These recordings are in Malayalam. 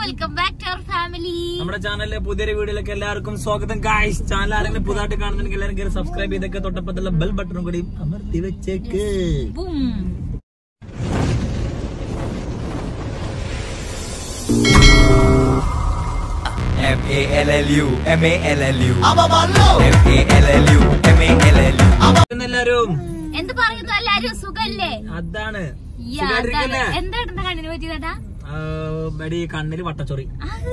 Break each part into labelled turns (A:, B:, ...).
A: Welcome back to our family
B: നമ്മുടെ ചാനലിലെ പുതിയൊരു വീഡിയോയിലേക്ക് എല്ലാവർക്കും സ്വാഗതം ഗായ്സ് ചാനൽ ആരെങ്കിലും പുതുതായിട്ട് കാണുന്നുണ്ടെങ്കിൽ എല്ലാവരും കയറി സബ്സ്ക്രൈബ് ചെയ്തൊക്കെ തൊട്ടപ്പത്തുള്ള ബെൽ ബട്ടണും കൂടി അമർത്തി വെച്ചേക്ക്
A: boom
C: M A L L U M A L L U M A L L U M A L L U
B: എല്ലാരും
A: എന്ത് പറയുന്നു എല്ലാരും സുഖല്ലേ
B: അതാണ്
A: യാ,
B: സുഖായിട്ടിരിക്കല്ലേ?
A: അതാണ്. എന്താ ഏട്ടന്റെ കണ്ണിന് പറ്റിയതാ
B: ആ, എടി കണ്ണില് വട്ടച്ചൊറി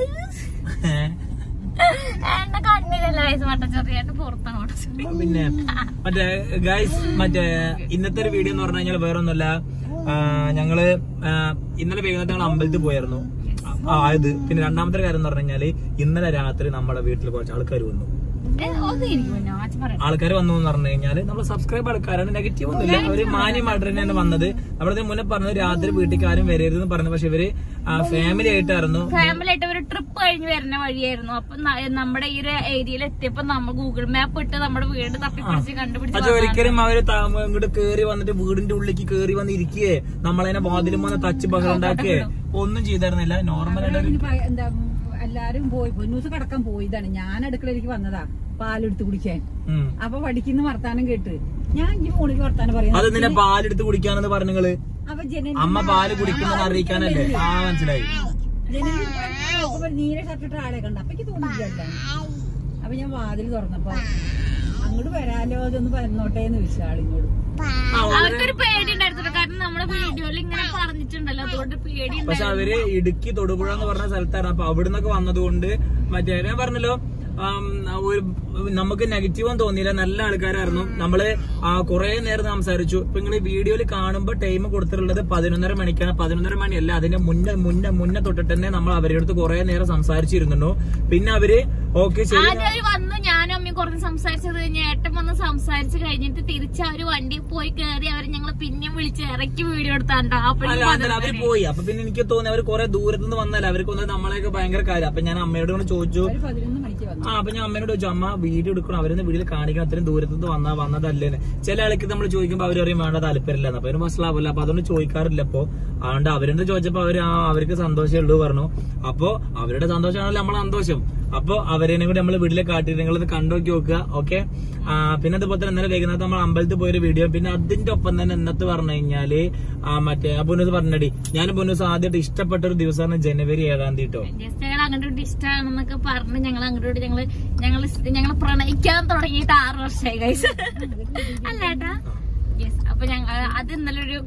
A: എന്റെ കണ്ണിലല്ല വയസ്സ് വട്ടച്ചൊറിയായിട്ട് പുറത്താണ് വട്ടച്ചൊറി
B: പിന്നെ മറ്റേ ഗായ്സ് മറ്റേ ഇന്നത്തെ ഒരു വീഡിയോ എന്ന് പറഞ്ഞു കഴിഞ്ഞാൽ വേറെ ഒന്നുമല്ല ആ, ഞങ്ങള് ആ, ഇന്നലെ വൈകുന്നേരം ഞങ്ങൾ അമ്പലത്തിൽ പോയായിരുന്നു ആ, ആയത് പിന്നെ രണ്ടാമത്തെ കാര്യം എന്ന് പറഞ്ഞു കഴിഞ്ഞാല് ഇന്നലെ രാത്രി നമ്മുടെ വീട്ടിൽ കുറച്ച് ആൾക്കാർ വന്നു
A: ഒന്നും എനിക്ക് മുന്നോ അച്ഛൻ പറയാം
B: ആൾക്കാർ വന്നു എന്ന് പറഞ്ഞു കഴിഞ്ഞാല് നമ്മൾ സബ്സ്ക്രൈബ് ആൾക്കാരാണ് നെഗറ്റീവ് ഒന്നുമില്ല അവര് മാന്യമായിട്ട് തന്നെയാണ് വന്നത് നമ്മളതിന് മുന്നേ പറഞ്ഞത് രാത്രി വീട്ടിൽ ആരും വരരുതെന്ന് പറഞ്ഞു പക്ഷെ ഇവര് ഫാമിലി ആയിട്ടായിരുന്നു
A: ഫാമിലി ആയിട്ട് ഒരു ട്രിപ്പ് കഴിഞ്ഞ് വരുന്ന വഴിയായിരുന്നു അപ്പൊ ന- നമ്മുടെ ഈ ഒരു ഏരിയയിൽ എത്തിയപ്പോ നമ്മൾ ഗൂഗിൾ മാപ്പ് ഇട്ട് നമ്മുടെ വീട് തപ്പിപ്പിടിച്ച് കണ്ടുപിടിച്ച്
B: പക്ഷെ ഒരിക്കലും അവര് ത- ഇങ്ങോട്ട് കേറി വന്നിട്ട് വീടിന്റെ ഉള്ളിലേക്ക് കേറി വന്ന് ഇരിക്കുകയെ നമ്മളതിനെ വാതിലും വന്ന് തച്ച് ബഹളം ഉണ്ടാക്കുകയെ ഒന്നും ചെയ്തായിരുന്നില്ല നോർമൽ ആയിട്ട് ഒരു-
D: ഇനി പ- എന്താ എല്ലാരും പോയി പൊന്നൂസ് കിടക്കാൻ പോയതാണ് ഞാൻ അടുക്കളയിലേക്ക് വന്നതാ പാലെടുത്ത് കുടിക്കാൻ
B: ഉം.
D: അപ്പൊ പഠിക്കുന്ന വർത്താനം കേട്ട് ഞാൻ ഈ ഫോണിൽ വർത്താനം
B: അത്
D: പറയുന്നത്
B: നിന്നെ പാലെടുത്ത് കുടിക്കാനെന്ന് പറഞ്ഞങ്ങള്
D: അപ്പൊ ജനൽ
B: അമ്മ പാല് കുടിക്കുന്നത് അറിയിക്കാനല്ലേ ആ മനസ്സിലായി
D: ജനലിൽ നോക്കുമ്പോ നീല ഷർട്ടിട്ട് ആളെ കണ്ട അപ്പൊ എനിക്ക് തോന്നിയില്ല അപ്പൊ ഞാൻ വാതിൽ തുറന്നപ്പോ അങ്ങോട്ട് വരാലോ അതൊന്ന് വന്നോട്ടെ എന്ന് ചോദിച്ചു ആളിനോട്
B: ആ,
A: അവർക്കൊരു പേടി ഉണ്ടായിരുന്നു കാരണം നമ്മുടെ വീഡിയോയിൽ ഇങ്ങനെ പറഞ്ഞിട്ടുണ്ടല്ലോ അതുകൊണ്ട് പേടി
B: പക്ഷെ അവര് ഇടുക്കി തൊടുപുഴ എന്ന് പറഞ്ഞ സ്ഥലത്താണ് അപ്പൊ അവിടുന്നൊക്കെ വന്നതുകൊണ്ട് മറ്റേ ഞാൻ പറഞ്ഞല്ലോ ആം, ഒരു നമുക്ക് നെഗറ്റീവ് ഒന്നും തോന്നിയില്ല നല്ല ആൾക്കാരായിരുന്നു നമ്മള് ആ, കുറേ നേരം സംസാരിച്ചു ഇപ്പൊ നിങ്ങൾ വീഡിയോയിൽ കാണുമ്പോൾ ടൈം കൊടുത്തിട്ടുള്ളത് പതിനൊന്നര മണിക്കാണ് പതിനൊന്നര മണിയല്ല അതിന്റെ മുന്നേ മുന്നേ മുന്നേ തൊട്ടിട്ട് തന്നെ നമ്മൾ അവരുടെ അടുത്ത് കുറേ നേരം സംസാരിച്ചിരുന്നു പിന്നെ അവര് ഓക്കെ ശരി
A: ആദ്യം അവര് വന്നു ഞാനും അമ്മയും കുറച്ച് സംസാരിച്ചത് കഴിഞ്ഞ് ഏട്ടൻ വന്ന് സംസാരിച്ച് കഴിഞ്ഞിട്ട് തിരിച്ച് അവര് വണ്ടിയിൽ പോയി കയറി അവര് ഞങ്ങള് പിന്നെയും വിളിച്ച് ഇറക്കി വീഡിയോ എടുത്താണ്ടോ
B: അല്ല
A: അപ്പോഴും
B: അതല്ല അവര് പോയി അപ്പൊ പിന്നെ എനിക്ക് തോന്നി അവർ കുറെ ദൂരത്ത് നിന്ന് വന്നല്ല അവർക്ക് വന്നത് നമ്മളെയൊക്കെ ഭയങ്കര കാര്യം അപ്പൊ ഞാൻ അമ്മയോട് കൊണ്ട് ചോദിച്ചു
D: ഒരു പതിനൊന്ന് മണിക്ക് വന്നു
B: ആ അപ്പൊ ഞാൻ അമ്മേനോട് ചോദിച്ചു അമ്മ വീഡിയോ എടുക്കണം അവരൊന്ന് വീഡിയോ കാണിക്കണം അത്രയും ദൂരത്ത് നിന്ന് വന്നാ വന്നതല്ലേന്ന് ചില ആൾക്ക് നമ്മൾ ചോദിക്കുമ്പോ അവർ പറയും വേണ്ട താല്പര്യമില്ല അപ്പൊ അവര് മനസ്സിലാവില്ല അപ്പൊ അതൊന്നും ചോദിക്കാറില്ല അപ്പൊ അതുകൊണ്ട് അവരെന്ത് ചോദിച്ചപ്പോ അവര് ആ അവർക്ക് സന്തോഷമേ ഉള്ളൂ പറഞ്ഞു അപ്പൊ അവരുടെ സന്തോഷമാണല്ലോ നമ്മളെ സന്തോഷം അപ്പൊ അവരെന്നെ കൂടി നമ്മൾ വീട്ടിലെ കാട്ടി നിങ്ങളത് കണ്ടുനോക്കി നോക്കുക ഓക്കെ പിന്നെ അതുപോലെ തന്നെ ഇന്നലെ വൈകുന്നേരം നമ്മൾ അമ്പലത്തിൽ പോയൊരു വീഡിയോ പിന്നെ അതിന്റെ ഒപ്പം തന്നെ ഇന്നത്തെ പറഞ്ഞു കഴിഞ്ഞാല് ആ മറ്റേ ആ പൊന്നൂസ് പറഞ്ഞടി ഞാൻ പൊന്നൂസ് ആദ്യമായിട്ട് ഇഷ്ടപ്പെട്ട ഒരു ദിവസമാണ് ജനുവരി ഏഴാം തീയതി കേട്ടോ
A: ജസ്റ്റ് ഞങ്ങൾ അങ്ങോട്ട് ഇഷ്ടമാണെന്നൊക്കെ പറഞ്ഞ് ഞങ്ങൾ അങ്ങോട്ട് ഞങ്ങള് ഞങ്ങൾ ഞങ്ങൾ പ്രണയിക്കാൻ തുടങ്ങിയിട്ട് ആറ് വർഷമായി കൈസ് അല്ല ഏട്ടാ യെസ് അപ്പൊ ഞങ്ങൾ അത് ഇന്നലെ ഒരു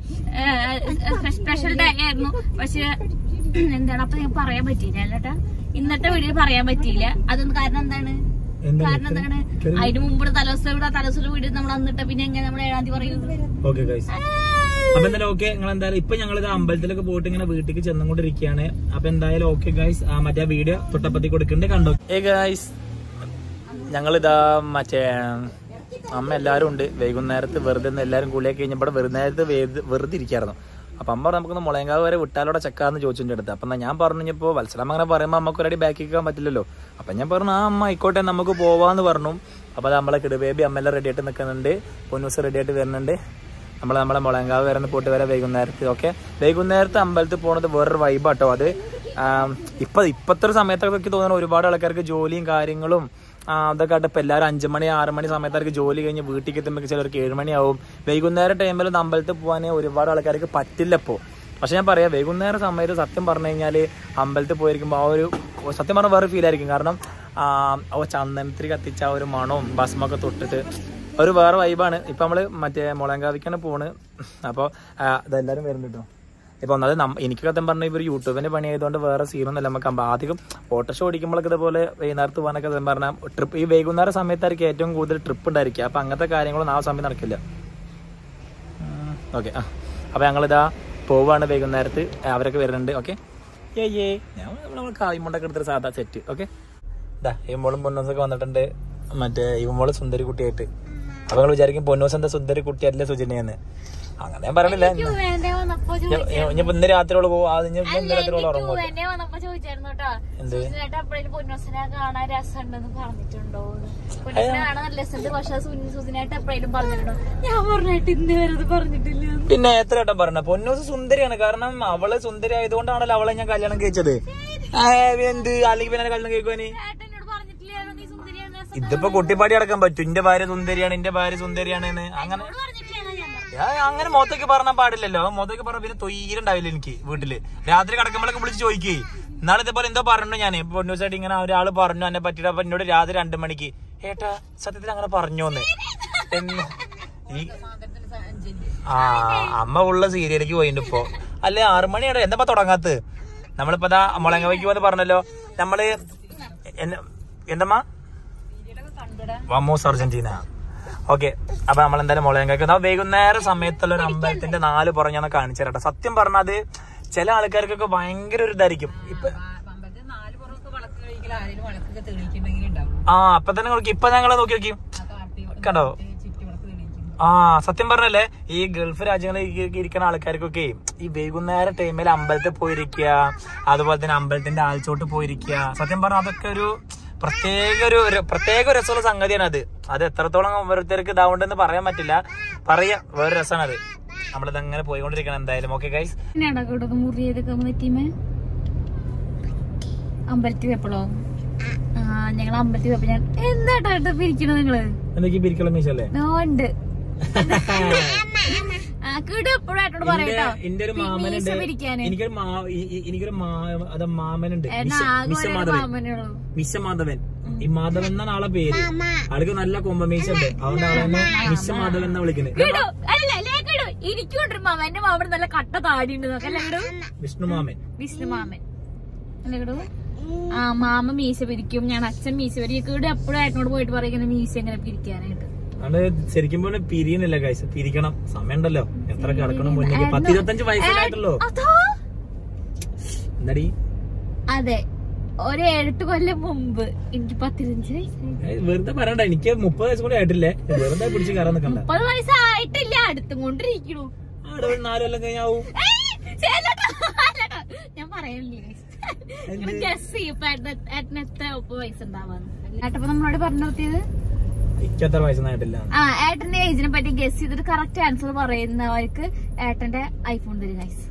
A: സ്പെഷ്യൽ ഡേ ആയിരുന്നു പക്ഷെ എന്താണ് അപ്പൊ ഞങ്ങൾക്ക് പറയാൻ പറ്റിയില്ല അല്ലേട്ടാ ഇന്നത്തെ വീഡിയോ പറയാൻ പറ്റിയില്ല അതൊന്നും കാരണം എന്താണ്
B: എന്താണ്?
A: കാരണം എന്താണ് അതിന് മുമ്പ് തലദിവസം ഇവിടെ തലദിവസം വീഡിയോ നമ്മൾ അന്നിട്ട് പിന്നെ എങ്ങനെ നമ്മൾ ഏഴാം തീയതി പറയുന്നത്
B: ഓക്കെ ഗൈസ് അപ്പൊ എന്തായാലും ഓക്കെ നിങ്ങൾ എന്തായാലും ഇപ്പൊ ഞങ്ങൾ ഇത് അമ്പലത്തിലൊക്കെ പോയിട്ട് ഇങ്ങനെ വീട്ടിലേക്ക് ചെന്നുകൊണ്ടിരിക്കുകയാണ് അപ്പൊ എന്തായാലും ഓക്കെ ഗൈസ് മറ്റേ വീഡിയോ തൊട്ടപ്പത്തി കൊടുക്കണ്ടേ കണ്ടോ ഏ ഗൈസ് ഞങ്ങളിതാ മറ്റേ അമ്മ എല്ലാരും ഉണ്ട് വൈകുന്നേരത്ത് വെറുതെ ഒന്ന് എല്ലാരും കൂളിയൊക്കെ കഴിഞ്ഞപ്പോൾ വെറുന്നേരത്ത് വെറുതെ ഇരിക്കായിരുന്നു അപ്പൊ അമ്മ പറഞ്ഞു, നമുക്കൊന്ന് മുളയങ്കാവ് വരെ വിട്ടാലോടെ ചെക്കാന്ന് ചോദിച്ചിട്ട് അടുത്ത് അപ്പൊ ഞാൻ പറഞ്ഞപ്പോ വത്സരം അങ്ങനെ പറയുമ്പോൾ നമുക്ക് ഒരടി ബാക്കി നിൽക്കാൻ പറ്റില്ലല്ലോ അപ്പൊ ഞാൻ പറഞ്ഞു ആ അമ്മ ആയിക്കോട്ടെ നമുക്ക് പോവാന്ന് പറഞ്ഞു അപ്പൊ അത് നമ്മളെ കിടുബേബി അമ്മ എല്ലാം റെഡി ആയിട്ട് നിൽക്കുന്നുണ്ട് പൊന്നൂസ് റെഡി ആയിട്ട് വരുന്നുണ്ട് നമ്മൾ നമ്മളെ മുളങ്കാവ് വരെ ഒന്ന് പോയിട്ട് വരാം വൈകുന്നേരത്ത് ഓക്കെ വൈകുന്നേരത്ത് അമ്പലത്തിൽ പോണത് വേറൊരു വൈബാട്ടോ അത് ആം, ഇപ്പൊ ഇപ്പത്തെ ഒരു സമയത്തൊക്കെ എനിക്ക് തോന്നുന്നു ഒരുപാട് ആൾക്കാർക്ക് ജോലിയും കാര്യങ്ങളും ആ, അതൊക്കെ ആയിട്ട് ഇപ്പൊ എല്ലാവരും അഞ്ചു മണി ആറ് മണി സമയത്താർക്ക് ജോലി കഴിഞ്ഞ് വീട്ടിലേക്ക് എത്തുമ്പോൾ ചിലർക്ക് ഏഴ് മണിയാവും വൈകുന്നേരം ടൈമിൽ ഒന്ന് അമ്പലത്തിൽ പോകാൻ ഒരുപാട് ആൾക്കാർക്ക് പറ്റില്ല ഇപ്പോൾ പക്ഷെ ഞാൻ പറയാം വൈകുന്നേരം സമയത്ത് സത്യം പറഞ്ഞു കഴിഞ്ഞാൽ അമ്പലത്തിൽ പോയിരിക്കുമ്പോൾ ആ ഒരു സത്യം പറഞ്ഞാൽ വേറെ ഫീൽ ആയിരിക്കും കാരണം ആ ഓ ചന്ദനത്തിരി കത്തിച്ച ആ ഒരു മണവും ഭസ്മൊക്കെ തൊട്ടിട്ട് ഒരു വേറെ വൈബാണ് ഇപ്പൊ നമ്മള് മറ്റേ മുളങ്കാവിക്കാണ് പോണ് അപ്പോൾ ഇതെല്ലാവരും വരുന്നുണ്ട് കേട്ടോ ഇപ്പൊ ഒന്നാമത് നമ്മ- എനിക്ക് സത്യം പറഞ്ഞാൽ ഇവർ യൂട്യൂബിന്റെ പണി ആയതുകൊണ്ട് വേറെ സീനൊന്നുമില്ല നമുക്ക് അമ്പ- ആദ്യം ഓട്ടോഷോ ഓടിക്കുമ്പോഴൊക്കെ ഇതുപോലെ വൈകുന്നേരത്ത് പോകാനൊക്കെ സത്യം പറഞ്ഞാൽ ട്രിപ്പ് ഈ വൈകുന്നേരം സമയത്തായിരിക്കും ഏറ്റവും കൂടുതൽ ട്രിപ്പ് ഉണ്ടായിരിക്കുക അപ്പൊ അങ്ങനത്തെ കാര്യങ്ങളൊന്നും ആ സമയം നടക്കില്ല ഓക്കെ ആ അപ്പൊ ഞങ്ങളിതാ പോവാണ് വൈകുന്നേരത്ത് അവരൊക്കെ വരുന്നുണ്ട് ഓക്കെ ഏ ഏ നമ്മൾ കായ്മുണ്ടൊക്കെ എടുത്തിട്ട് സാധാ സെറ്റ് ഓക്കെ ഇതാ ഇവമോളും പൊന്നൂസൊക്കെ വന്നിട്ടുണ്ട് മറ്റേ ഇവമോള് സുന്ദരി കുട്ടിയായിട്ട് അപ്പൊ നിങ്ങൾ വിചാരിക്കും പൊന്നൂസ് എന്താ സുന്ദരി കുട്ടിയല്ലേ സുജനയെന്ന് അങ്ങനെ ഞാൻ പറയണില്ല
A: വേണ്ടേ വന്നപ്പോ
B: ഇനിയിപ്പോ ഇന്ന് രാത്രിയോള് പോകും അത് ഇനി ഇന്ന് രാത്രിയോള് ഉറങ്ങും
A: എന്നെ വന്നപ്പോ ചോദിച്ചായിരുന്നു കേട്ടോ
B: എന്ത്?
A: സുജിനേട്ട എപ്പോഴും പൊന്നോസിനെ കാണാൻ രസമുണ്ടെന്ന് പറഞ്ഞിട്ടുണ്ടോ പൊന്നോസിനെ കാണാൻ നല്ല രസമുണ്ട് പക്ഷെ സുജിനായിട്ട് എപ്പോഴും പറഞ്ഞിട്ടുണ്ടോ ഞാൻ പറഞ്ഞിട്ട് ഇന്ന് വരെ അത് പറഞ്ഞിട്ടില്ല
B: പിന്നെ എത്ര വട്ടം പറഞ്ഞ പൊന്നൂസ് സുന്ദരിയാണ് കാരണം അവള് സുന്ദരി ആയതുകൊണ്ടാണല്ലോ അവളെ ഞാൻ കല്യാണം കഴിച്ചത് ആ, എന്ത് അല്ലെങ്കിൽ പിന്നെ കള്ളം കേൾക്കുവാന്
A: ഏട്ടൻ എന്നോട് പറഞ്ഞിട്ടില്ലായിരുന്നു നീ സുന്ദരിയാണ് രസം
B: ഇതിപ്പോ കുട്ടിപ്പാടി അടക്കാൻ പറ്റും എന്റെ ഭാര്യ സുന്ദരിയാണ് എന്റെ ഭാര്യ സുന്ദരിയാണ് എന്ന് അങ്ങനെ
A: എന്നോട് പറഞ്ഞിട്ടില്ലായിരുന്നു ഞാൻ പറഞ്ഞു.
B: ഞാൻ അങ്ങനെ മുഖത്തേക്ക് പറഞ്ഞാൽ പാടില്ലല്ലോ മുഖത്തേക്ക് പറഞ്ഞ പിന്നെ തൊയ്യിലുണ്ടാവില്ല എനിക്ക് വീട്ടില് രാത്രി കിടക്കുമ്പോഴൊക്കെ വിളിച്ച് ചോദിക്കേ നാളെ ഇതേപോലെ എന്തോ പറഞ്ഞു ഞാൻ പൊന്നൂസായിട്ട് ഇങ്ങനെ ഒരാള് പറഞ്ഞു എന്നെ പറ്റിയിട്ട് അപ്പൊ എന്നോട് രാത്രി രണ്ടു മണിക്ക് ഏട്ടാ സത്യത്തിൽ അങ്ങനെ പറഞ്ഞോന്ന് എന്ന് ഈ ആ അമ്മ ഉള്ള സീരിയലിലേക്ക് പോയിട്ടുണ്ട് ഇപ്പൊ അല്ലെ ആറു മണിയാണ് എന്താ തുടങ്ങാത്തത് നമ്മളിപ്പോ ദാ മുളങ്ങവയ്ക്ക് വന്ന് പറഞ്ഞല്ലോ നമ്മള് എന്ന- എന്തമ്മാ വമോസ് അർജന്റീന ഓക്കെ അപ്പൊ നമ്മൾ എന്തായാലും മുളയങ്കക്ക് വൈകുന്നേര സമയത്തുള്ള ഒരു അമ്പലത്തിന്റെ നാല് പുറഞ്ഞാന്ന് കാണിച്ചു തരട്ടെ സത്യം പറഞ്ഞത് ചില ആൾക്കാർക്കൊക്കെ ഭയങ്കര ഒരു ഇതായിരിക്കും ഇപ്പൊ
D: അമ്പലത്തിൽ നാല് പുറമൊക്കെ വിളക്ക് കഴിക്കൽ ആരെങ്കിലും വിളക്കൊക്കെ തെളിയിക്കുന്നെങ്കിലും ഉണ്ടാവും
B: ആ അപ്പൊ തന്നെ നോക്കി ഇപ്പൊ ഞങ്ങളെ നോക്കി നോക്കി
D: ആ കാർത്തിക
B: കണ്ടോ
D: ചുറ്റി വിളക്ക് തെളിയിക്കും
B: ആ സത്യം പറഞ്ഞല്ലേ ഈ ഗൾഫ് രാജ്യങ്ങളിൽ ഇ- ഇരിക്കുന്ന ആൾക്കാർക്കൊക്കെ ഈ വൈകുന്നേര ടൈമിൽ അമ്പലത്തിൽ പോയിരിക്കുക അതുപോലെ തന്നെ അമ്പലത്തിന്റെ ആൾച്ചോട്ട് പോയിരിക്കുക സത്യം പറഞ്ഞാൽ അതൊക്കെ ഒരു പ്രത്യേക ഒരു ഒരു പ്രത്യേക ഒരു രസമുള്ള സംഗതിയാണ് അത് അത് എത്രത്തോളം ഓരോരുത്തർക്ക് ഇതാവുണ്ടെന്ന് പറയാൻ പറ്റില്ല പറയാ വേറെ രസമാണ് അത് നമ്മളിത് അങ്ങനെ പോയിക്കൊണ്ടിരിക്കണം എന്തായാലും ഓക്കെ ഗൈസ്
A: എന്നെയാണോ കൂടെ മുറി ചെയ്തൊക്കെ പറ്റിയമേ അമ്പലത്തിൽ പോയപ്പോഴോ ആ ഞങ്ങൾ അമ്പലത്തിൽ പോയപ്പോ ഞാൻ എന്താട്ടോ ഏട്ടാ പിരിക്കണത് നിങ്ങള്
B: എന്തൊക്കെ പിരിക്കല മീശല്ലേ
A: നോ ഉണ്ട് ആ കീട് എപ്പോഴും ഏട്ടോട് പറയട്ടോ
B: എന്റെ ഒരു
A: മീശ
B: മാമനുണ്ട്
A: പിരിക്കാന്
B: എനിക്കൊരു മാ ഈ- ഈ- എനിക്കൊരു മാ അത് മാമനുണ്ട്
A: ഏട്ടാ
B: മിശ-
A: ആകെ
B: മിശ
A: ഒരു
B: മാധവൻ
A: മാമനുള്ളൂ
B: മിശ മാധവൻ ഈ മാധവൻ എന്നാണ് ആളെ പേര് ആൾക്ക് നല്ല കൊമ്പമീശ ഉണ്ട് അതുകൊണ്ട് ആളെന്നെ മിശ മാധവൻ എന്നാ വിളിക്കുന്നത്
A: കിടു അല്ല അല്ലേ കിടു എനിക്കുണ്ട് ഒരു മാമൻ എന്റെ മാമൻ നല്ല കട്ട താടി ഉണ്ട് നോക്കാം അല്ലേ കിടു
B: വിഷ്ണു മാമൻ
A: വിഷ്ണു മാമൻ അല്ലേ കിടു ആ മാമ മീശ പിരിക്കും ഞാൻ അച്ഛൻ മീശ പിരിക്കും കിടു എപ്പോഴും ഏട്ടനോട് പോയിട്ട് പറയുന്നത് മീശ എങ്ങനെ പിരിക്കാനായിട്ട്
B: അതുകൊണ്ട് ശരിക്കും പോലെ പിരിയുന്നില്ല കാഴ്ച പിരിക്കണം സമയമുണ്ടല്ലോ എത്ര കിടക്കണം മുന്നിൽ പത്ത് ഇരുപത്തഞ്ച് വയസ്സിലായിട്ടുള്ളൂ
A: അതോ
B: എന്താടി
A: അതെ ഒരു ഏഴെട്ട് കൊല്ലം മുമ്പ് എനിക്ക് പത്തിരഞ്ച് വയസ്സായി
B: ഏയ് വെറുതെ പറയണ്ട എനിക്ക് മുപ്പത് വയസ്സ് കൂടെ ആയിട്ടില്ലേ വെറുതെ പിടിച്ച് കയറാൻ നിക്കണ്ട
A: മുപ്പത് വയസ്സായിട്ടില്ല അടുത്തും കൊണ്ടിരിക്കണു
B: അവിടെ ഒരു നാല് കൊല്ലം കഴിഞ്ഞാവും
A: ഏയ്, ശരിയല്ലട്ടോ, അല്ലട്ടോ. ഞാൻ പറയണില്ലേ ഗസ് ചെയ്യപ്പോ ഏട്ടന് എത്ര മുപ്പത് വയസ്സുണ്ടാവാന്ന് ഏട്ടപ്പോ നമ്മളോട് പറഞ്ഞു നിർത്തിയത്
B: എനിക്ക് അത്ര വയസ്സൊന്നായിട്ടില്ല
A: ആ ഏട്ടന്റെ ഏജിനെ പറ്റി ഗസ് ചെയ്തിട്ട് കറക്റ്റ് ആൻസർ പറയുന്നവർക്ക് ഏട്ടന്റെ ഐഫോൺ തരും ഗൈസ്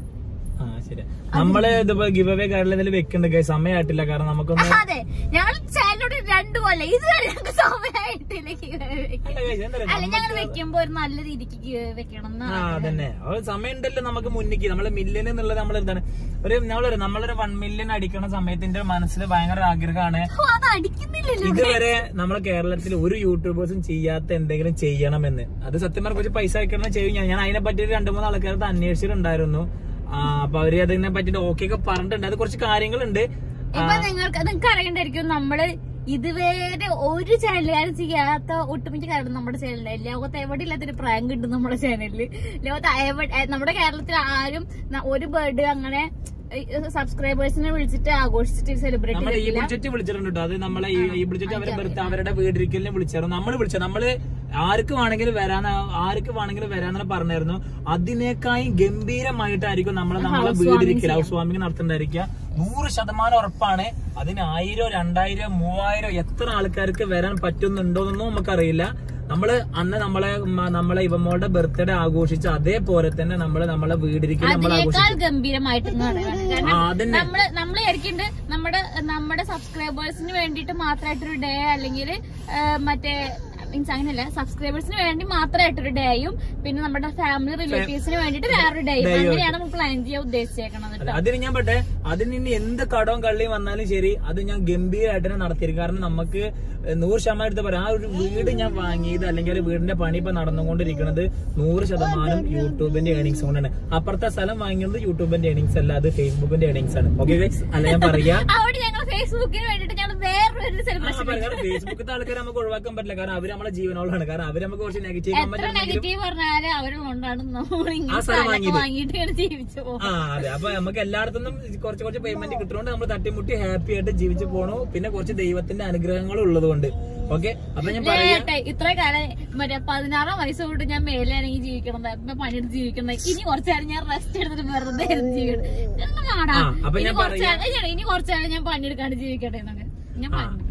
B: ആ ശരി നമ്മള് ഇതുപോലെ ഗിവ് അവേ കാർഡിൽ എന്തെങ്കിലും വെക്കുന്നുണ്ട് guys. സമയമായിട്ടില്ല കാരണം നമുക്കൊന്ന്
A: അതെ ഞങ്ങൾ ചാനലോട് രണ്ടു കൊല്ലം ഇതുവരെ ഞങ്ങൾക്ക് സമയമായിട്ടില്ല giveaway വെക്കാൻ.
B: അല്ല guys, എന്താ അറിയോ?
A: അല്ല ഞങ്ങൾ വെക്കുമ്പോ ഒരു നല്ല രീതിക്ക് giveaway വെക്കണം എന്നാ
B: ആ അതന്നെ അത് സമയമുണ്ടല്ലോ നമുക്ക് മുന്നിക്ക് നമ്മള് മില്യൻ എന്നുള്ളത് നമ്മൾ എന്താണ് ഒരു നമ്മളൊരു നമ്മളൊരു വൺ മില്യൺ അടിക്കണ സമയത്തിന്റെ മനസ്സിൽ ഭയങ്കര ആഗ്രഹമാണ്
A: ഓ, അത് അടിക്കുന്നില്ലല്ലോ
B: ഇതുവരെ നമ്മളെ കേരളത്തിൽ ഒരു യൂട്യൂബേഴ്സും ചെയ്യാത്ത എന്തെങ്കിലും ചെയ്യണമെന്ന് അത് സത്യം പറഞ്ഞ കുറച്ച് പൈസ അയക്കണം ചെയ്യും ഞാൻ ഞാൻ അതിനെ പറ്റി രണ്ടു മൂന്ന് ആൾക്കാരത്ത് അന്വേഷിച്ചിട്ടുണ്ടായിരുന്നു ആ, അപ്പൊ അവര് അതിനെ പറ്റിട്ട് ഓക്കെ ഒക്കെ പറഞ്ഞിട്ടുണ്ട് അത് കുറച്ച് കാര്യങ്ങളുണ്ട്
A: ഇപ്പൊ നിങ്ങൾക്ക് നിങ്ങൾക്ക് അറിയണ്ടായിരിക്കും നമ്മള് ഇതുവരെ ഒരു ചാനലുകാരും ചെയ്യാത്ത ഒട്ടുമിക്ക കാര്യം നമ്മുടെ ചാനലിൽ ലോകത്ത് എവിടെ ഇല്ലാത്തൊരു പ്രാങ്ക് ഉണ്ട് നമ്മുടെ ചാനലില് ലോകത്ത് എവിടെ എ, നമ്മുടെ കേരളത്തിൽ ആരും ന- ഒരു ബർത്ത്ഡേ അങ്ങനെ സബ്സ്ക്രൈബേഴ്സിനെ വിളിച്ചിട്ട് ആഘോഷിച്ചിട്ട് സെലിബ്രേറ്റ്
B: നമ്മളെ ഈ
A: ചെയ്തിട്ടില്ല
B: ബുൾജറ്റ് വിളിച്ചിട്ടുണ്ട് കേട്ടോ അത് നമ്മളെ ഈ ഈ ബുൾജറ്റ് അവരെ ബർത്ത് അവരുടെ വീടിരിക്കലിനെ വിളിച്ചായിരുന്നു നമ്മൾ വിളിച്ചത് നമ്മള് ആർക്ക് വേണമെങ്കിലും വരാൻ ആർക്ക് വേണമെങ്കിലും വരാന്നാണ് പറഞ്ഞായിരുന്നു അതിനേക്കാളും ഗംഭീരമായിട്ടായിരിക്കും നമ്മളെ നമ്മളെ വീടിരിക്കൽ ഹൗസ് വാമിംഗ് നടത്തുന്നതായിരിക്കുക നൂറ് ശതമാനം ഉറപ്പാണ് അതിന് ആയിരം രണ്ടായിരം മൂവായിരം എത്ര ആൾക്കാർക്ക് വരാൻ പറ്റുന്നുണ്ടോന്നൊന്നും നമുക്കറിയില്ല നമ്മള് അന്ന് നമ്മളെ മ- നമ്മളെ ഇവമോളുടെ ബർത്ത്ഡേ ആഘോഷിച്ച അതേപോലെ തന്നെ നമ്മള് നമ്മളെ വീടിരിക്കൽ നമ്മൾ ആഘോഷിച്ചു
A: അതിനേക്കാൾ ഗംഭീരമായിട്ട് നടക്കുകയാണ്.
B: ആ,
A: കാരണം
B: അതന്നെ.
A: നമ്മള് നമ്മൾ വിചാരിക്കുന്നുണ്ട് നമ്മുടെ നമ്മുടെ സബ്സ്ക്രൈബേഴ്സിന് വേണ്ടിയിട്ട് മാത്രമായിട്ടൊരു ഡേ അല്ലെങ്കിൽ മറ്റേ മീൻസ് അങ്ങനെയല്ല സബ്സ്ക്രൈബേഴ്സിന് വേണ്ടി മാത്രമായിട്ടൊരു ഡേയും പിന്നെ നമ്മുടെ ഫാമിലി റിലേറ്റീവ്സിന് വേണ്ടിയിട്ട് വേറൊരു ഡേയും
B: Day ഉം.
A: അങ്ങനെയാണ് നമ്മൾ പ്ലാൻ ചെയ്യാൻ ഉദ്ദേശിച്ചേക്കണത്
B: അല്ല, അതിന് ഞാൻ പറ്റേ അതിന് ഇനി എന്ത് കടവും കള്ളിയും വന്നാലും ശരി അത് ഞാൻ ഗംഭീരമായിട്ട് തന്നെ നടത്തിയിരിക്കും കാരണം നമുക്ക് നൂറ് ശതമാനം എടുത്ത് പറയാം ആ ഒരു വീട് ഞാൻ വാങ്ങിയത് അല്ലെങ്കിൽ ഒരു വീടിന്റെ പണി ഇപ്പൊ നടന്നുകൊണ്ടിരിക്കുന്നത് നൂറ് ശതമാനം യൂട്യൂബിന്റെ ഏണിങ്സ് കൊണ്ടാണ് അപ്പുറത്തെ സ്ഥലം വാങ്ങിയത് യൂട്യൂബിന്റെ ഏണിങ്സ് അല്ല അത് ഫേസ്ബുക്കിന്റെ ഏണിങ്സ് ആണ് ഓക്കെ അല്ല ഞാൻ പറയാ
A: അവിടെ ഞങ്ങൾ ഫേസ്ബുക്കിന് വേണ്ടിയിട്ട് ഞങ്ങൾ വേറൊരു സെലിബ്രേഷൻ
B: ഫേസ്ബുക്കിലത്തെ ആൾക്കാർ നമുക്ക് ഒഴിവാക്കാൻ പറ്റില്ല കാരണം അവര് നമ്മളെ ജീവനോളാണ് കാരണം അവര് നമുക്ക് കുറച്ച് നെഗറ്റീവ്
A: എത്ര
B: കമന്റ് ഉണ്ടെങ്കിലും
A: നെഗറ്റീവ് പറഞ്ഞാലും അവരുകൊണ്ടാണ് നമ്മൾ
B: ആ
A: ഇങ്ങനെ
B: സ്ഥലം
A: സ്ഥലമൊക്കെ
B: വാങ്ങിയത്.
A: വാങ്ങിയിട്ടാണ് ജീവിച്ചു പോകുന്നത്
B: ആ അതെ അപ്പൊ നമുക്ക് എല്ലായിടത്തുനിന്നും കുറച്ച് കുറച്ച് പേയ്മെന്റ് കിട്ടുന്നതുകൊണ്ട് നമ്മൾ തട്ടിമുട്ടി ഹാപ്പി ആയിട്ട് ജീവിച്ചു പോണു പിന്നെ കുറച്ച് ദൈവത്തിന്റെ അനുഗ്രഹങ്ങളും ഉള്ളതുകൊണ്ട് ഓക്കെ അപ്പൊ ഞാൻ പറയാ
A: ഏട്ടെ, ഇത്ര കാലം മറ്റേ പതിനാറാം വയസ്സ് തൊട്ട് ഞാൻ മേലാണെങ്കിൽ ജീവിക്കണത് ഇപ്പൊ പണിയെടുത്ത് ജീവിക്കണത് ഇനി കുറച്ചാലും ഞാൻ റെസ്റ്റ് എടുത്തിട്ട് വെറുതെ ഇരുന്ന് ജീവിക്കണം ഇതൊന്നും വേണ്ട.
B: ആ, അപ്പൊ
A: ഇനി
B: ഞാൻ
A: കുറച്ച്
B: പറയാ-
A: കാലം- ഇല്ല, ഇനി കുറച്ചാലും ഞാൻ പണിയെടുക്കാണ്ട് ജീവിക്കട്ടെ എന്നൊക്കെ ഞാൻ പണിയെടുപ്പിക്കണം കേട്ടോ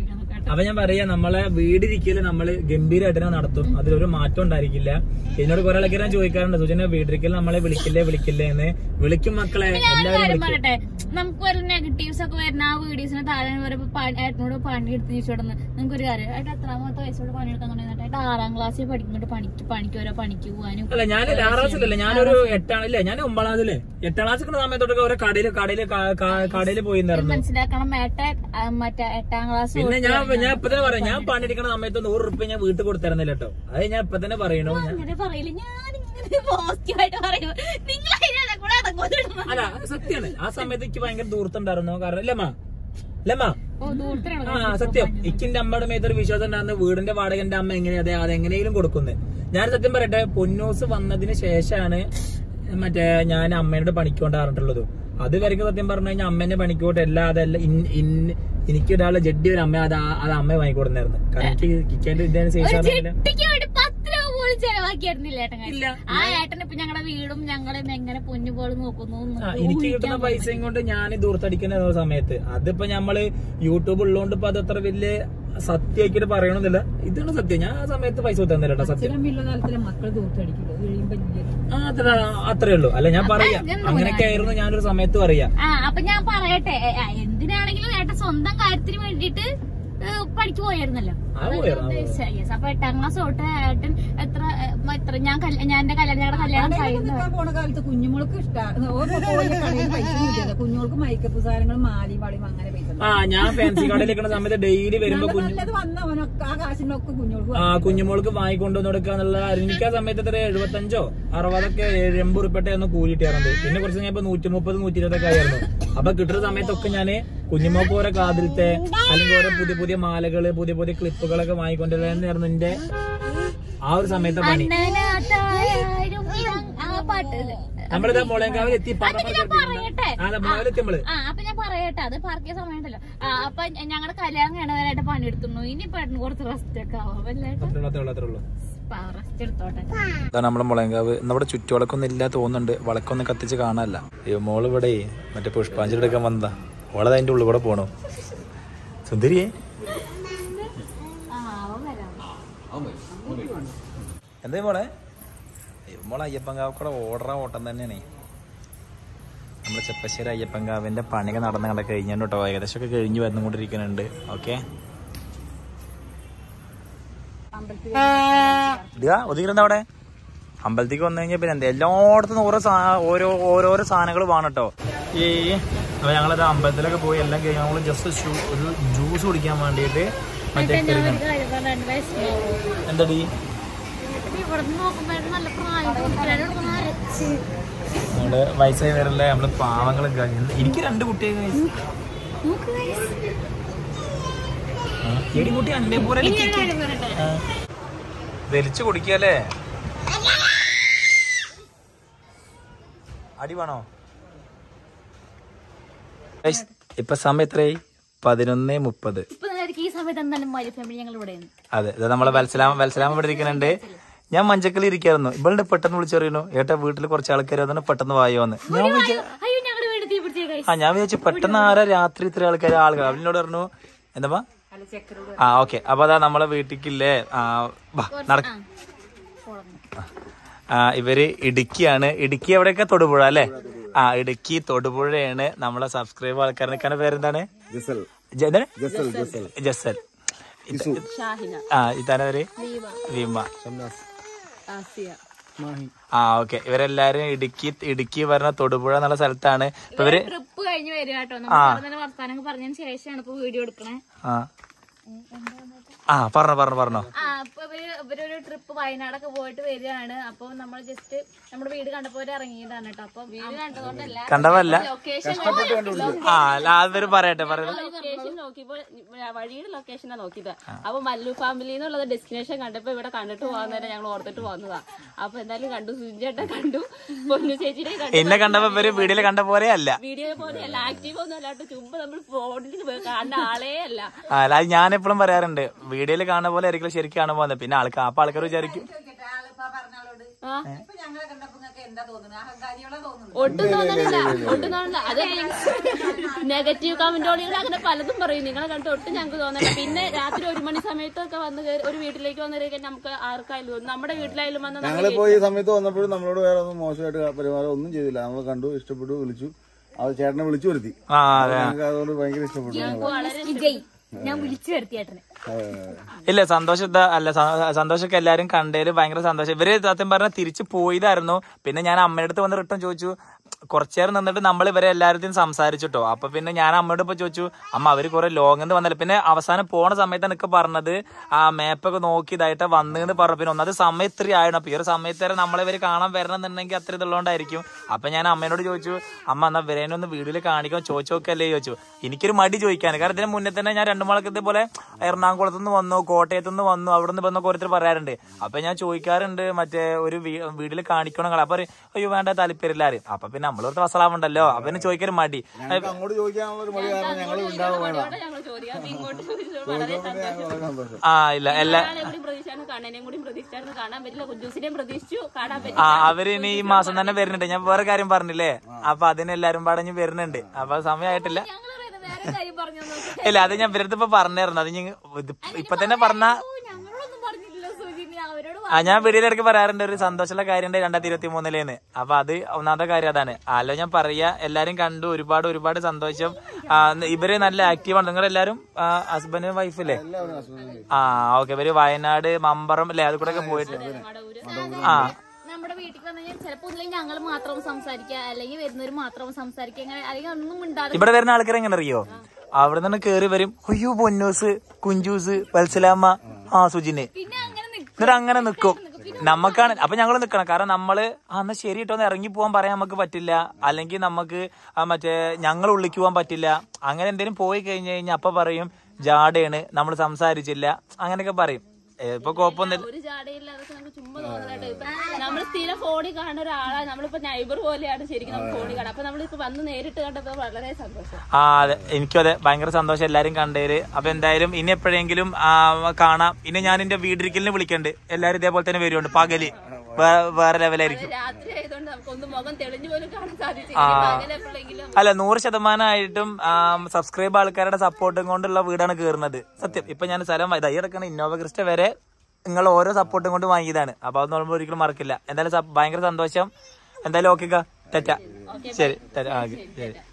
B: അപ്പൊ ഞാൻ പറയാ നമ്മളെ വീടിരിക്കല് നമ്മള് ഗംഭീരമായിട്ട് തന്നെ നടത്തും അതിലൊരു മാറ്റം ഉണ്ടായിരിക്കില്ല എന്നോട് കുറെ ആൾക്കാർ ഞാൻ ചോദിക്കാറുണ്ട് സുജന വീടിരിക്കൽ നമ്മളെ വിളിക്കില്ലേ വിളിക്കില്ലേ എന്ന് വിളിക്കും മക്കളെ
A: ഞാൻ ഒരു
B: എല്ലാവരും
A: കാര്യം
B: വിളിക്കും
A: പറയട്ടെ നമുക്ക് വല്ല നെഗറ്റീവ്സ് ഒക്കെ വരുന്ന ആ വീഡിയോസിന് താഴെ വരുമ്പോ ഏട്ടനോട് പണി എടുത്ത് ചോദിച്ചോടുന്ന് നിങ്ങൾക്ക് ഒരു കാര്യം ഏട്ടാ എത്രാമത്തെ വയസ്സോട് പണിയെടുക്കാൻ തുടങ്ങിയിട്ട് ഏട്ടാ ആറാം ക്ലാസ്സിൽ പഠിക്കുന്നുണ്ട് പണിക്ക് പണിക്ക് ഓരോ പണിക്ക് പോകാനും
B: അല്ല ഞാൻ ആറാം ക്ലാസ്സിലല്ല ഞാനൊരു എട്ടാം ഇല്ല ഞാൻ ഒമ്പതാം ക്ലാസ്സിലെ എട്ടാം ക്ലാസ്സിൽ സമയത്തൊക്കെ ഓരോ കടയില് കടയില് കടയിൽ പോയിണ്ടായിരുന്നു
A: മനസ്സിലാക്കണം ഏട്ട ആ, മറ്റേ എട്ടാം ക്ലാസ്
B: പിന്നെ ഞാൻ ഞാൻ ഇപ്പൊ തന്നെ പറയാം ഞാൻ പണിയെടുക്കുന്ന സമയത്ത് നൂറ് റുപ്യ ഞാൻ വീട്ടിൽ കൊടുത്തിരുന്നില്ല കേട്ടോ അത് ഞാൻ ഇപ്പൊ തന്നെ പറയണു ഞാൻ
A: അങ്ങനെ പറയില്ല ഞാൻ ഇങ്ങനെ പോസിറ്റീവായിട്ട് പറയുമ്പോ നിങ്ങൾ അതിനെ കൂടെ അടങ്ങുന്നു
B: അല്ല അത് സത്യാണ് ആ സമയത്ത് എനിക്ക് ഭയങ്കര ദൂരത്തുണ്ടായിരുന്നു കാരണം ലമ്മ ലമ്മ
A: ഓ ദൂരത്തിനാണ്
B: ആ സത്യം ഇക്കിന്റെ അമ്മയുടെ മേത്തൊരു വിശ്വാസം ഉണ്ടായിരുന്നു വീടിന്റെ വാടക എന്റെ അമ്മ എങ്ങനെയാ അതെ അതെങ്ങനെയും കൊടുക്കുന്നത് ഞാൻ സത്യം പറയട്ടെ പൊന്നൂസ് വന്നതിന് ശേഷമാണ് മറ്റേ ഞാൻ അമ്മേനോട് പണിക്ക് കൊണ്ടാറുള്ളത് അത് വരെയൊക്കെ സത്യം പറഞ്ഞു കഴിഞ്ഞാൽ അമ്മേനെ പണിക്കോട്ടെ എല്ലാ അതല്ല ഇൻ- ഇൻ- എനിക്ക് ഒരാളെ ജഡ്ഡി ഒരു അമ്മ അത് ആ- അത് അമ്മ വാങ്ങിക്കൊടുന്നായിരുന്നു കാരണം എനിക്ക് കിക്കേണ്ട ഇതിന് ശേഷം
A: ചെട്ടിക്ക് വേണ്ടി പത്ത് രൂപ പോലും ചെലവാക്കിയായിരുന്നില്ല ഏട്ടൻ
B: ഇല്ല.
A: ആ ഏട്ടൻ ഇപ്പൊ ഞങ്ങളുടെ വീടും ഞങ്ങളെ എങ്ങനെ പൊന്നു പോലെ നോക്കുന്നു എന്ന്
B: ആ, എനിക്ക് കിട്ടുന്ന പൈസയും കൊണ്ട് ഞാൻ ദൂരത്തടിക്കുന്ന ഓരോ സമയത്ത് അതിപ്പോ നമ്മള് യൂട്യൂബ് ഉള്ളതുകൊണ്ട് ഇപ്പൊ അത് അത്ര വലിയ സത്യമാക്കിട്ട് പറയണമെന്നില്ല ഇതാണ് സത്യം ഞാൻ ആ സമയത്ത് പൈസ തന്നില്ല കേട്ടോ സത്യം
D: അച്ഛനമ്മയുള്ള കാലത്തിലെ മക്കൾ ദൂരത്തടിക്കില്ല കഴിയുമ്പോ ഇല്ല.
B: ആ, അത്ര അത്രേ ഉള്ളൂ അല്ല ഞാൻ പറയാം അങ്ങനെയൊക്കെ ആയിരുന്നു ഞാനൊരു സമയത്ത് പറയാ
A: ആ അപ്പൊ ഞാൻ പറയട്ടെ ഏ, ആ, എന്തിനാണെങ്കിലും ഏട്ടൻ സ്വന്തം കാര്യത്തിന് വേണ്ടിയിട്ട് ഏ, പഠിച്ചു പോയായിരുന്നല്ലോ
B: ആ, പോയായിരുന്നു, ആ,
A: യെസ് അപ്പൊ എട്ടാം ക്ലാസ് തൊട്ട് ഏട്ടൻ എത്ര ഏ, എത്ര ഞാൻ കല്യ- ഞാൻ എന്റെ കല്യാണം ഞങ്ങളുടെ കല്യാണം
D: കടയിലൊക്കെ
A: കഴിയുന്നത്
D: നിൽക്കാൻ പോണ കാലത്ത് കുഞ്ഞുമോൾക്ക് ഇഷ്ടമാണ് ഓരോ പോയ കടയിൽ പൈസ കിട്ടില്ല കുഞ്ഞുങ്ങൾക്ക് മൈക്കപ്പ് സാധനങ്ങളും മാലിയും വളയും അങ്ങനെ പൈസ
B: ആ ഞാൻ ഫാൻസി കടയിൽ നിൽക്കുന്ന സമയത്ത് ഡെയിലി വരുമ്പോ
D: നല്ല
B: കുഞ്ഞു
D: നല്ലത് വന്നവനൊക്കെ ആ കാശിനൊക്കെ കുഞ്ഞുങ്ങൾക്ക്
B: ആ കുഞ്ഞുമോൾക്ക് വാങ്ങിക്കൊണ്ടുവന്ന് കൊടുക്കാന്നുള്ള എനിക്ക് ആ സമയത്ത് എത്ര എഴുപത്തഞ്ചോ അറുപതൊക്കെ എൺപത് ഉറുപ്പട്ടെ ഒന്ന് കൂലിട്ടാറുണ്ട് പിന്നെ കുറച്ച് കഴിഞ്ഞപ്പോ നൂറ്റി മുപ്പത് നൂറ്റി ഇരുപതൊക്കെ ആയിരുന്നു അപ്പൊ കിട്ടുന്ന സമയത്തൊക്കെ ഞാന് കുഞ്ഞുമോക്ക് ഓരോ കാതിലത്തെ അല്ലെങ്കിൽ ഓരോ പുതിയ പുതിയ മാലകള് പുതിയ പുതിയ ക്ലിപ്പുകളൊക്കെ വാങ്ങിക്കൊണ്ടിരുന്നായിരുന്നു എന്റെ ആ ഒരു സമയത്തെ പണി
A: അണ്ണനാട്ടായാലും ഇതാ- ആ പാട്ട്
B: നമ്മളിതാ മുളയങ്കാവിൽ എത്തി
A: അതൊക്കെ ഞാൻ പറയട്ടെ
B: മുളകാവിലെത്തി നമ്മള്
A: ആ അപ്പൊ ഞാൻ പറയട്ടെ അത് പാർക്കിയ സമയമുണ്ടല്ലോ ആ അപ്പൊ ഞങ്ങളുടെ കല്യാണം കാണുന്നവരായിട്ട് പണിയെടുത്തുന്നു ഇനി പെട്ടെന്ന് കുറച്ച് റെസ്റ്റ് ഒക്കെ ആവാം അല്ലേ
B: അത്രേ ഉള്ളൂ, അത്രേ ഉള്ളൂ, അത്രേ ഉള്ളൂ
A: റെസ്റ്റ് എടുത്തോട്ടെ
B: ഇതാണ് നമ്മുടെ മുളയങ്കാവ് നമ്മുടെ ചുറ്റുവിളക്കൊന്നും ഇല്ല തോന്നുന്നുണ്ട് വിളക്കൊന്നും കത്തിച്ച് കാണാനല്ല ഈ മോള് ഇവിടെ മറ്റേ പുഷ്പാഞ്ജലി എടുക്കാൻ വന്നതാ ഓളത് അതിന്റെ ഉള്ളിൽ കൂടെ പോണു സുന്ദരിയേ
A: ആ അവൻ വരാം
B: എന്തേ മോളെ അയ്യോ, മോളെ അയ്യപ്പൻകാവ് കൂടെ ഓർഡറ ഓട്ടം തന്നെയാണേ നമ്മുടെ ചെപ്പശ്ശേരി അയ്യപ്പൻകാവിന്റെ പണിയൊക്കെ നടന്ന് കണ്ട കഴിഞ്ഞു കേട്ടോ ഏകദേശം ഒക്കെ കഴിഞ്ഞു വന്നുകൊണ്ടിരിക്കുന്നുണ്ട് ഓക്കെ ഒതുങ്ങിരുന്ന അവിടെ അമ്പലത്തേക്ക് വന്നു കഴിഞ്ഞാൽ പിന്നെ എന്താ എല്ലായിടത്തും ഓരോ സാ- ഓരോ ഓരോരോ സാധനങ്ങൾ വേണം കേട്ടോ ഈ അപ്പൊ ഞങ്ങളത് അമ്പലത്തിലൊക്കെ പോയി എല്ലാം കഴിഞ്ഞ് നമ്മൾ ജസ്റ്റ് ഒരു ജ്യൂസ് കുടിക്കാൻ വേണ്ടിയിട്ട് മറ്റേ എന്തടി
A: ഇവിടെ നോക്കുമ്പോ നല്ല പ്രായം തോന്നിക്കാനും അരച്ച്
B: നമ്മള് വയസ്സായി വരല്ലേ നമ്മള് പാവങ്ങള് കഴിഞ്ഞു എനിക്ക് രണ്ട് കുട്ടിയെ
A: നോക്ക് guys.
B: എടി കുട്ടി അന്നെ പോലെ
A: ഇനി ഒരു കാര്യം പറയട്ടെ
B: വലിച്ചു കുടിക്കല്ലേ അടി വേണോ Guys, ഇപ്പൊ സമയം എത്രയായി പതിനൊന്ന് മുപ്പത്
A: ഇപ്പൊ നേരത്തെ ഈ സമയത്ത് എന്തായാലും മലി ഫാമിലി ഞങ്ങൾ ഇവിടെ
B: അതെ ഇത് നമ്മളെ വത്സലാമ വത്സലാമ ഇവിടെ ഇരിക്കുന്നുണ്ട് ഞാൻ മഞ്ചക്കൽ ഇരിക്കായിരുന്നു ഇവളുടെ പെട്ടെന്ന് വിളിച്ചറിയണു ഏട്ടാ വീട്ടിൽ കുറച്ച് ആൾക്കാർ അതാണ് പെട്ടെന്ന് വായോന്ന് ഞാൻ വിചാ-
A: അയ്യോ ഞങ്ങളുടെ വീട് തീ പിടിച്ചേ guys.
B: ആ ഞാൻ വിചാരിച്ചു പെട്ടെന്ന് ആരാ രാത്രി ഇത്ര ആൾക്കാർ ആളുകൾ അവനോട് പറഞ്ഞു എന്താ ആ ഓക്കെ അപ്പൊ അതാ നമ്മളെ വീട്ടിക്കില്ലേ ആ വാ നടക്ക ആ ഇവര് ഇടുക്കിയാണ് ഇടുക്കി എവിടെയൊക്കെ തൊടുപുഴ അല്ലെ ആ ഇടുക്കി തൊടുപുഴയാണ് നമ്മളെ സബ്സ്ക്രൈബ് ആൾക്കാരുടെ പേരെന്താണ് ജ- എന്താണ്? ജസൽ ഇത്- ആ ഇതാണ് പേര് വീമ ആ ഓക്കെ ഇവരെല്ലാരും ഇടുക്കി ഇടുക്കി പറഞ്ഞ തൊടുപുഴ എന്നുള്ള സ്ഥലത്താണ് ഇപ്പൊ ഇവര്
A: ട്രിപ്പ് കഴിഞ്ഞ് വരിക കേട്ടോ നമ്മൾ തന്നെ വർത്താനം പറഞ്ഞതിന് ശേഷമാണ് ഇപ്പൊ വീഡിയോ എടുക്കണേ
B: ആ ആ പറഞ്ഞോ പറഞ്ഞോ പറഞ്ഞോ
A: ആ അപ്പൊ ഇവര് ഇവരൊരു ട്രിപ്പ് വയനാടൊക്കെ പോയിട്ട് വരികയാണ് അപ്പൊ നമ്മൾ ജസ്റ്റ് നമ്മുടെ വീട് കണ്ടപ്പോ ഒരു ഇറങ്ങിയതാണ് കേട്ടോ അപ്പൊ വീട് കണ്ടതുകൊണ്ടല്ല
B: കണ്ടവല്ല
A: ലൊക്കേഷൻ
B: ആ അല്ല അവര് പറയട്ടെ പറയട്ടെ
E: ലൊക്കേഷൻ നോക്കിയപ്പോ വഴിയുടെ ലൊക്കേഷനാ നോക്കിയത് അപ്പൊ മല്ലു ഫാമിലി എന്നുള്ളത് ഡെസ്റ്റിനേഷൻ കണ്ടപ്പോ ഇവിടെ കണ്ടിട്ട് പോകാൻ നേരം ഞങ്ങൾ ഓർത്തിട്ട് വന്നതാ അപ്പൊ എന്തായാലും കണ്ടു സുഞ്ചേട്ട കണ്ടു പൊന്നു ചേച്ചിനെ കണ്ടു
B: എന്നെ കണ്ടപ്പോ ഇവര് വീഡിയോയിൽ കണ്ട പോലെ അല്ല
E: വീഡിയോ പോലെ അല്ല ആക്റ്റീവ് ഒന്നും അല്ലാണ്ട് ചുമ്പ് നമ്മൾ ഫോണിൽ കാണുന്ന ആളേ അല്ല
B: ആ, അല്ല അത് ഞാൻ എപ്പോഴും പറയാറുണ്ട് വീഡിയോയിൽ കാണുന്ന പോലെ ആയിരിക്കും ശരിക്കും കാണുമ്പോ വന്നത് പിന്നെ ആൾക്ക് അപ്പൊ ആൾക്കാർ വിചാരിക്കും
D: ഇപ്പൊ ഞങ്ങളെ കണ്ടപ്പോ നിങ്ങൾക്ക് എന്താ തോന്നുന്നത് അഹങ്കാരികളെ തോന്നുന്നു
E: ഒട്ടും തോന്നണില്ല ഒട്ടും തോന്നണില്ല അത് നെഗറ്റീവ് കമന്റോളികൾ അങ്ങനെ പലതും പറയും നിങ്ങളെ കണ്ടിട്ട് ഒട്ടും ഞങ്ങൾക്ക് തോന്നില്ല പിന്നെ രാത്രി ഒരു മണി സമയത്തൊക്കെ വന്ന് കയറി ഒരു വീട്ടിലേക്ക് വന്നിരിക്കാൻ നമുക്ക് ആർക്കായാലും തോന്നും നമ്മുടെ വീട്ടിലായാലും വന്ന് നമ്മൾ
F: ഞങ്ങളിപ്പോ ഈ സമയത്ത് വന്നപ്പോഴും നമ്മളോട് വേറെ ഒന്നും മോശമായിട്ട് പെരുമാറുക ഒന്നും ചെയ്തില്ല നമ്മൾ കണ്ടു ഇഷ്ടപ്പെട്ടു വിളിച്ചു അത് ചേട്ടനെ വിളിച്ചു വരുത്തി
B: ആ അതെ
F: ഞങ്ങൾക്ക് അതുകൊണ്ട് ഭയങ്കര ഇഷ്ടപ്പെട്ടു
E: വളരെ
A: വിജയ് ഞാൻ വിളിച്ചു വരുത്തി ഏട്ടനെ
B: ഇല്ല സന്തോഷത്തെ അല്ല സ- സന്തോഷൊക്കെ എല്ലാരും കണ്ടതിൽ ഭയങ്കര സന്തോഷം ഇവര് സത്യം പറഞ്ഞാൽ തിരിച്ചു പോയതായിരുന്നു പിന്നെ ഞാൻ അമ്മയുടെ അടുത്ത് വന്ന് റിട്ടേൺ ചോദിച്ചു കുറച്ചേരം നിന്നിട്ട് നമ്മൾ ഇവരെ എല്ലാവരും സംസാരിച്ചിട്ടോ അപ്പൊ പിന്നെ ഞാൻ അമ്മയോട് ഇപ്പൊ ചോദിച്ചു അമ്മ അവര് കുറെ ലോങ് എന്ന് വന്നല്ലോ പിന്നെ അവസാനം പോണ സമയത്താണ് എനിക്ക് പറഞ്ഞത് ആ മാപ്പൊക്കെ നോക്കി ഇതായിട്ട് വന്നെന്ന് പറഞ്ഞു പിന്നെ ഒന്നത് സമയം ഇത്രയും ആയിരുന്നു അപ്പൊ ഈ ഒരു സമയത്ത് വരെ നമ്മളെ ഇവര് കാണാൻ വരണം എന്നുണ്ടെങ്കിൽ അത്ര ഇതുള്ളതുകൊണ്ടായിരിക്കും അപ്പൊ ഞാൻ അമ്മേനോട് ചോദിച്ചു അമ്മ എന്നാ ഇവരേനെ ഒന്ന് വീട്ടിൽ കാണിക്കാൻ ചോദിച്ചു നോക്കല്ലേ ചോദിച്ചു എനിക്കൊരു മടി ചോദിക്കാൻ കാരണം ഇതിന് മുന്നേ തന്നെ ഞാൻ രണ്ടു മണിക്ക് ഇതേപോലെ എറണാകുളത്ത് നിന്ന് വന്നു കോട്ടയത്ത് നിന്ന് വന്നു അവിടെ നിന്ന് വന്നൊക്കെ ഓരോരുത്തർ പറയാറുണ്ട് അപ്പൊ ഞാൻ ചോദിക്കാറുണ്ട് മറ്റേ ഒരു വീ- വീട്ടിൽ കാണിക്കണം അപ്പൊ പറയും, അയ്യോ വേണ്ട താല്പര്യമില്ല അറിയും അപ്പൊ പിന്നെ നമ്മളൊരു വസലാവുണ്ടല്ലോ അപ്പൊ പിന്നെ ചോദിക്കാനും മടി
F: ഞങ്ങൾക്ക് അങ്ങോട്ട് ചോദിക്കാനുള്ള ഒരു മടി കാരണം ഞങ്ങൾ ഉണ്ടാവും വേണം
E: ഞങ്ങൾ ചോദിക്കാം അപ്പൊ ഇങ്ങോട്ട് ചോദിച്ചത് വളരെ സന്തോഷം
F: വളരെ സന്തോഷം
B: ആ ഇല്ല എല്ലാ
E: ഒരാളെ കൂടി പ്രതീക്ഷിച്ചാണ് കണ്ണനെയും കൂടി പ്രതീക്ഷിച്ചായിരുന്നു കാണാൻ പറ്റില്ല കുഞ്ചൂസിനെയും പ്രതീക്ഷിച്ചു കാണാൻ
B: ആ
E: പറ്റില്ല
B: അവര് ഇനി ഈ മാസം തന്നെ വരുന്നുണ്ട് ഞാൻ വേറെ കാര്യം പറഞ്ഞില്ലേ അപ്പൊ അതിന് എല്ലാരും പാടഞ്ഞ് വരുന്നുണ്ട് അപ്പൊ സമയമായിട്ടില്ല
A: ഞങ്ങൾ വേറെ കാര്യം പറഞ്ഞു നോക്കി
B: ഇല്ല അത് ഞാൻ ഇവരടുത്ത് ഇപ്പൊ പറഞ്ഞായിരുന്നു അത് ഞാൻ ഇത് ഇപ്പൊ തന്നെ പറഞ്ഞ
A: ഞങ്ങളൊന്നും പറഞ്ഞിട്ടില്ല സുജിനി അവരോട്
B: ആ ഞാൻ വീഡിയോയിലിടയ്ക്ക് പറയാറുണ്ട് ഒരു സന്തോഷമുള്ള കാര്യമുണ്ട് രണ്ടായിരത്തി ഇരുപത്തി മൂന്നിലേന്ന് അപ്പൊ അത് ഒന്നാമത്തെ കാര്യം അതാണ് അല്ല ഞാൻ പറയാ എല്ലാരും കണ്ടു ഒരുപാട് ഒരുപാട് സന്തോഷം ആ, ഇവര് നല്ല ആക്റ്റീവാണ് നിങ്ങൾ എല്ലാരും ഹസ്ബൻഡ് വൈഫല്ലേ
F: എല്ലാവരും ഹസ്ബൻഡിന്
B: ആ ഓക്കെ ഇവര് വയനാട് മമ്പറം അല്ലേ അത് കൂടെ ഒക്കെ പോയിട്ട് ആ
A: നമ്മുടെ വീട്ടിൽ വന്നു കഴിഞ്ഞാൽ ചിലപ്പോ ഒന്നില്ലെങ്കിൽ ഞങ്ങൾ മാത്രം സംസാരിക്കുക അല്ലെങ്കിൽ വരുന്നവർ മാത്രം സംസാരിക്കുക അങ്ങനെ അല്ലെങ്കിൽ ഒന്നും ഉണ്ടാകും
B: ഇവിടെ വരുന്ന ആൾക്കാർ എങ്ങനെ അറിയോ അവിടെ നിന്ന് കേറി വരും അയ്യോ പൊന്നൂസ് കുഞ്ചൂസ് വത്സലാമ്മ ആ സുജിന്
A: പിന്നെ അങ്ങനെ നിൽക്കും
B: എന്നിട്ട് അങ്ങനെ നിൽക്കും നമുക്കാണ് അപ്പൊ ഞങ്ങൾ നിൽക്കണം കാരണം നമ്മള് ആ എന്നാ ശരി കേട്ടോ ഒന്ന് ഇറങ്ങി പോകാൻ പറയാൻ നമുക്ക് പറ്റില്ല അല്ലെങ്കിൽ നമുക്ക് ആ മറ്റേ ഞങ്ങൾ ഉള്ളിക്ക് പോകാൻ പറ്റില്ല അങ്ങനെ എന്തെങ്കിലും പോയി കഴിഞ്ഞു കഴിഞ്ഞാൽ അപ്പൊ പറയും ജാടയാണ് നമ്മൾ സംസാരിച്ചില്ല അങ്ങനെയൊക്കെ പറയും ഏ, ഇപ്പൊ കുഴപ്പമൊന്നുമില്ല
E: ഒരു ജാടയില്ല അതൊക്കെ നമുക്ക് ചുമ്മാ തോന്നലായിട്ട് ഇപ്പൊ നമ്മൾ സ്ഥിരം ഫോണിൽ കാണുന്ന ഒരാളാണ് നമ്മളിപ്പോ നൈബർ പോലെയാണ് ശരിക്കും നമ്മൾ ഫോണിൽ കാണുക അപ്പൊ നമ്മളിപ്പോ വന്ന് നേരിട്ട് കണ്ടപ്പോ വളരെ സന്തോഷം
B: ആ അതെ എനിക്കും അതെ ഭയങ്കര സന്തോഷം എല്ലാരും കണ്ടേര് അപ്പൊ എന്തായാലും ഇനി എപ്പോഴെങ്കിലും ആ, കാണാം ഇനി ഞാൻ എന്റെ വീടിരിക്കലിന് വിളിക്കണ്ട് എല്ലാരും ഇതേപോലെ തന്നെ വരുന്നുണ്ട് പകല് വേ- വേറെ ലെവലായിരിക്കും
E: രാത്രി ആയതുകൊണ്ട് നമുക്ക് ഒന്ന് മുഖം തെളിഞ്ഞു പോലും കാണാൻ സാധിച്ചു
B: ആ.
E: പകൽ എപ്പോഴെങ്കിലും
B: അല്ല നൂറ് ശതമാനമായിട്ടും സബ്സ്ക്രൈബ് ആൾക്കാരുടെ സപ്പോർട്ടും കൊണ്ടുള്ള വീടാണ് കയറുന്നത് സത്യം ഇപ്പൊ ഞാൻ സ്ഥലം ഇതാ ഈ കിടക്കുന്ന ഇന്നോവ ക്രിസ്റ്റ വരെ നിങ്ങൾ ഓരോ സപ്പോർട്ടും കൊണ്ട് വാങ്ങിയതാണ് അപ്പൊ അത് നോക്കുമ്പോൾ ഒരിക്കലും മറക്കില്ല എന്തായാലും സ- ഭയങ്കര സന്തോഷം എന്തായാലും ഓക്കെ ടാറ്റ ശരി ടാറ്റ ആ, ഓക്കെ ശരി